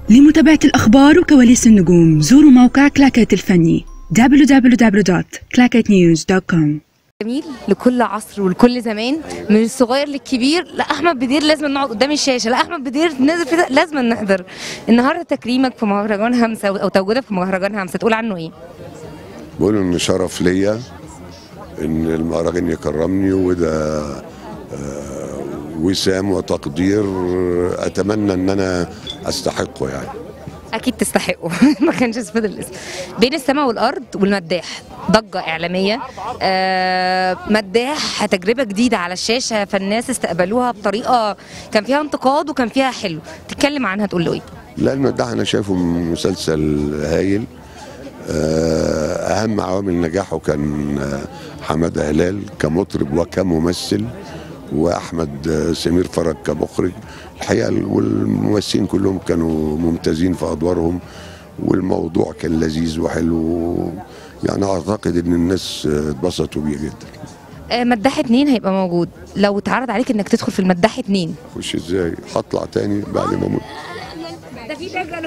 لمتابعة الأخبار وكواليس النجوم زوروا موقع كلاكيت الفني www.clacketnews.com جميل لكل عصر ولكل زمان من الصغير للكبير لا احمد بدير لازم نقعد قدام الشاشه لا احمد بدير نازل في ده لازم نحضر النهارده تكريمك في مهرجان همسه او تواجدك في مهرجان همسه تقول عنه ايه بقول ان شرف ليا ان المهرجان يكرمني وده آه، وسام وتقدير اتمنى ان انا استحقه يعني اكيد تستحقه ما كانش فضل الاسم بين السماء والارض والمداح ضجه اعلاميه آه مداح تجربه جديده على الشاشه فالناس استقبلوها بطريقه كان فيها انتقاد وكان فيها حلو تتكلم عنها تقول له ايه لان ده انا شايفه مسلسل هايل آه، اهم عوامل نجاحه كان آه، حماده هلال كمطرب وكممثل واحمد آه، سمير فرج كمخرج الحقيقه والممثلين كلهم كانوا ممتازين في ادوارهم والموضوع كان لذيذ وحلو يعني اعتقد ان الناس آه، اتبسطوا بيه جدا آه مداح اتنين هيبقى موجود لو اتعرض عليك انك تدخل في المداح اتنين خش ازاي هطلع تاني بعد ما اموت ده في دجل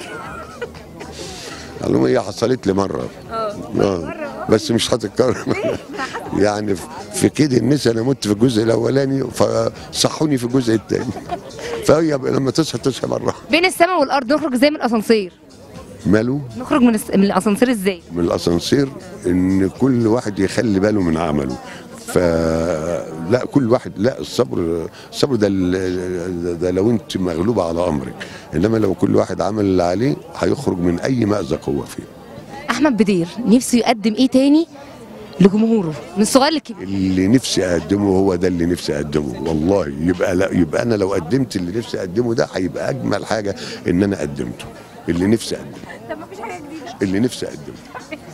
قال لهم هي حصلت لي مره اه بس مش هتتكرر يعني في- في كده النساء انا مت في الجزء الاولاني فصحوني في الجزء الثاني فهي لما تصحى تصحى مره بين السماء والارض نخرج ازاي من الاسانسير ماله نخرج من, الس... من الاسانسير ازاي من الاسانسير ان كل واحد يخلي باله من عمله فلا كل واحد لا الصبر الصبر ده ال- ده لو انت مغلوبه على امرك انما لو كل واحد عمل اللي عليه هيخرج من اي مأزق هو فيه احمد بدير نفسه يقدم ايه تاني لجمهوره من الصغير للكبير اللي نفسي اقدمه هو ده اللي نفسي اقدمه والله يبقى لا يبقى انا لو قدمت اللي نفسي اقدمه ده هيبقى اجمل حاجه ان انا قدمته اللي نفسي اقدمه طب مفيش حاجه جديده اللي نفسي اقدمه